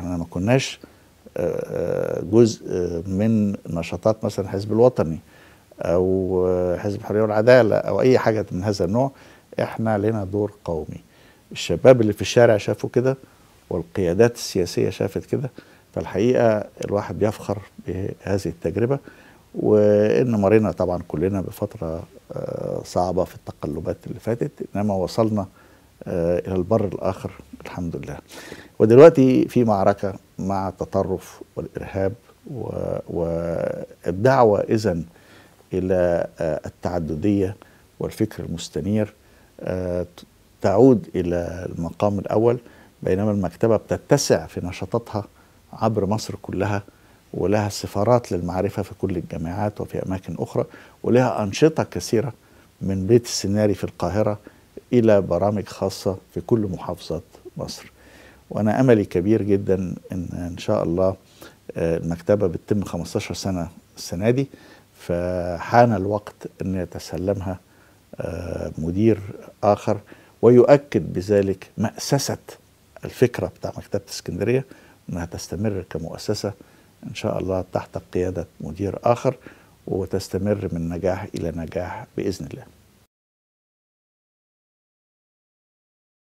احنا ما كناش جزء من نشاطات مثلا الحزب الوطني او حزب الحريه والعداله او اي حاجه من هذا النوع احنا لنا دور قومي الشباب اللي في الشارع شافوا كده والقيادات السياسيه شافت كده فالحقيقه الواحد بيفخر بهذه التجربه وان مرينا طبعا كلنا بفتره صعبه في التقلبات اللي فاتت انما وصلنا الى البر الاخر الحمد لله ودلوقتي في معركه مع التطرف والارهاب والدعوه اذا الى التعدديه والفكر المستنير تعود الى المقام الاول بينما المكتبه بتتسع في نشاطاتها عبر مصر كلها ولها سفارات للمعرفه في كل الجامعات وفي اماكن اخرى ولها انشطه كثيره من بيت السيناري في القاهره الى برامج خاصه في كل محافظات مصر. وانا املي كبير جدا ان ان شاء الله المكتبه بتتم 15 سنه السنه دي فحان الوقت ان يتسلمها مدير اخر ويؤكد بذلك مأسسة الفكرة بتاع مكتبة اسكندرية انها تستمر كمؤسسة ان شاء الله تحت قيادة مدير اخر وتستمر من نجاح الى نجاح باذن الله